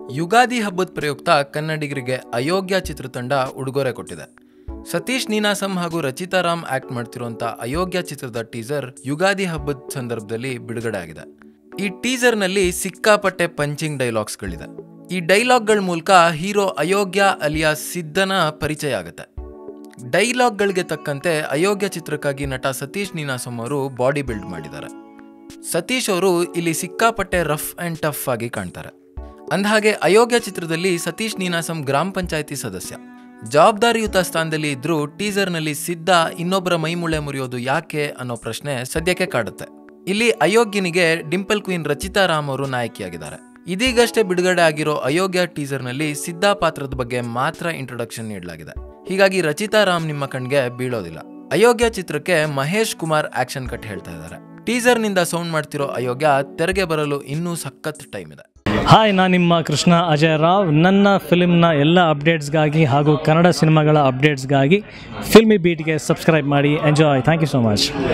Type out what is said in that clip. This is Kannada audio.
ಯುಗಾದಿ ಹಬ್ಬದ ಪ್ರಯುಕ್ತ ಕನ್ನಡಿಗರಿಗೆ ಅಯೋಗ್ಯ ಚಿತ್ರತಂಡ ಉಡುಗೊರೆ ಕೊಟ್ಟಿದೆ ಸತೀಶ್ ನೀನಾಸಂ ಹಾಗೂ ರಚಿತಾ ರಾಮ್ ಆಕ್ಟ್ ಮಾಡ್ತಿರುವಂತ ಅಯೋಗ್ಯ ಚಿತ್ರದ ಟೀಸರ್ ಯುಗಾದಿ ಹಬ್ಬದ ಸಂದರ್ಭದಲ್ಲಿ ಬಿಡುಗಡೆ ಆಗಿದೆ ಈ ಟೀಸರ್ನಲ್ಲಿ ಸಿಕ್ಕಾಪಟ್ಟೆ ಪಂಚಿಂಗ್ ಡೈಲಾಗ್ಸ್ಗಳಿದೆ ಈ ಡೈಲಾಗ್ಗಳ ಮೂಲಕ ಹೀರೋ ಅಯೋಗ್ಯ ಅಲಿಯಾ ಸಿದ್ಧನ ಪರಿಚಯ ಆಗುತ್ತೆ ಡೈಲಾಗ್ಗಳಿಗೆ ತಕ್ಕಂತೆ ಅಯೋಗ್ಯ ಚಿತ್ರಕ್ಕಾಗಿ ನಟ ಸತೀಶ್ ನೀನಾಸಂ ಅವರು ಬಾಡಿ ಬಿಲ್ಡ್ ಮಾಡಿದ್ದಾರೆ ಸತೀಶ್ ಅವರು ಇಲ್ಲಿ ಸಿಕ್ಕಾಪಟ್ಟೆ ರಫ್ ಆ್ಯಂಡ್ ಟಫ್ ಆಗಿ ಕಾಣ್ತಾರೆ ಅಂದಹಾಗೆ ಅಯೋಗ್ಯ ಚಿತ್ರದಲ್ಲಿ ಸತೀಶ್ ನೀನಾಸಂ ಗ್ರಾಮ ಪಂಚಾಯತಿ ಸದಸ್ಯ ಜವಾಬ್ದಾರಿಯುತ ಸ್ಥಾನದಲ್ಲಿ ಇದ್ರೂ ಟೀಸರ್ನಲ್ಲಿ ಸಿದ್ಧ ಇನ್ನೊಬ್ಬರ ಮೈಮುಳೆ ಮುರಿಯೋದು ಯಾಕೆ ಅನ್ನೋ ಪ್ರಶ್ನೆ ಸದ್ಯಕ್ಕೆ ಕಾಡುತ್ತೆ ಇಲ್ಲಿ ಅಯೋಗ್ಯನಿಗೆ ಡಿಂಪಲ್ ಕ್ವೀನ್ ರಚಿತಾ ರಾಮ್ ಅವರು ನಾಯಕಿಯಾಗಿದ್ದಾರೆ ಇದೀಗಷ್ಟೇ ಬಿಡುಗಡೆ ಆಗಿರೋ ಅಯೋಗ್ಯ ಟೀಸರ್ನಲ್ಲಿ ಸಿದ್ಧಾ ಪಾತ್ರದ ಬಗ್ಗೆ ಮಾತ್ರ ಇಂಟ್ರೊಡಕ್ಷನ್ ನೀಡಲಾಗಿದೆ ಹೀಗಾಗಿ ರಚಿತಾ ರಾಮ್ ನಿಮ್ಮ ಕಣ್ಗೆ ಬೀಳೋದಿಲ್ಲ ಅಯೋಗ್ಯ ಚಿತ್ರಕ್ಕೆ ಮಹೇಶ್ ಕುಮಾರ್ ಆಕ್ಷನ್ ಕಟ್ ಹೇಳ್ತಾ ಇದ್ದಾರೆ ಟೀಸರ್ನಿಂದ ಸೌಂಡ್ ಮಾಡ್ತಿರೋ ಅಯೋಗ್ಯ ತೆರೆಗೆ ಬರಲು ಇನ್ನೂ ಸಖತ್ ಟೈಮ್ ಇದೆ ಹಾಯ್ ನಾನು ನಿಮ್ಮ ಕೃಷ್ಣ ಅಜಯ್ ರಾವ್ ನನ್ನ ಫಿಲ್ಮ್ನ ಎಲ್ಲ ಅಪ್ಡೇಟ್ಸ್ಗಾಗಿ ಹಾಗೂ ಕನ್ನಡ ಸಿನಿಮಾಗಳ ಅಪ್ಡೇಟ್ಸ್ಗಾಗಿ ಫಿಲ್ಮಿ ಬೀಟ್ಗೆ ಸಬ್ಸ್ಕ್ರೈಬ್ ಮಾಡಿ enjoy thank you so much